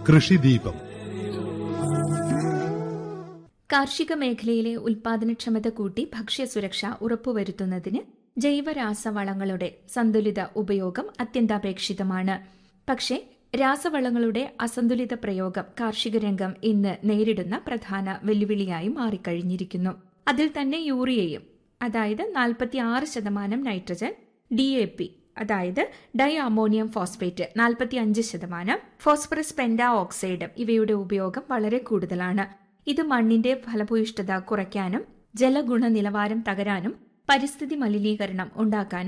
കൃഷിദീപം കാർഷിക മേഖലയിലെ ഉൽപാദനക്ഷമത കൂട്ടി ഭക്ഷ്യസുരക്ഷ ഉറപ്പുവരുത്തുന്നതിന് ജൈവരാസവളങ്ങളുടെ സന്തുലിത ഉപയോഗം അത്യന്താപേക്ഷിതമാണ് പക്ഷേ രാസവളങ്ങളുടെ അസന്തുലിത പ്രയോഗം കാർഷിക രംഗം ഇന്ന് നേരിടുന്ന പ്രധാന വെല്ലുവിളിയായി മാറിക്കഴിഞ്ഞിരിക്കുന്നു അതിൽ തന്നെ യൂറിയയും അതായത് നാൽപ്പത്തി ആറ് ശതമാനം നൈട്രജൻ ഡി എ പി അതായത് ഡൈ അമോണിയം ഫോസ്ഫേറ്റ് നാൽപ്പത്തി അഞ്ച് ശതമാനം ഫോസ്ഫറസ് പെൻഡാ ഓക്സൈഡ് ഇവയുടെ ഉപയോഗം വളരെ കൂടുതലാണ് ഇത് മണ്ണിന്റെ ഫലഭൂയിഷ്ഠത കുറയ്ക്കാനും ജലഗുണ നിലവാരം തകരാനും പരിസ്ഥിതി മലിനീകരണം ഉണ്ടാക്കാനും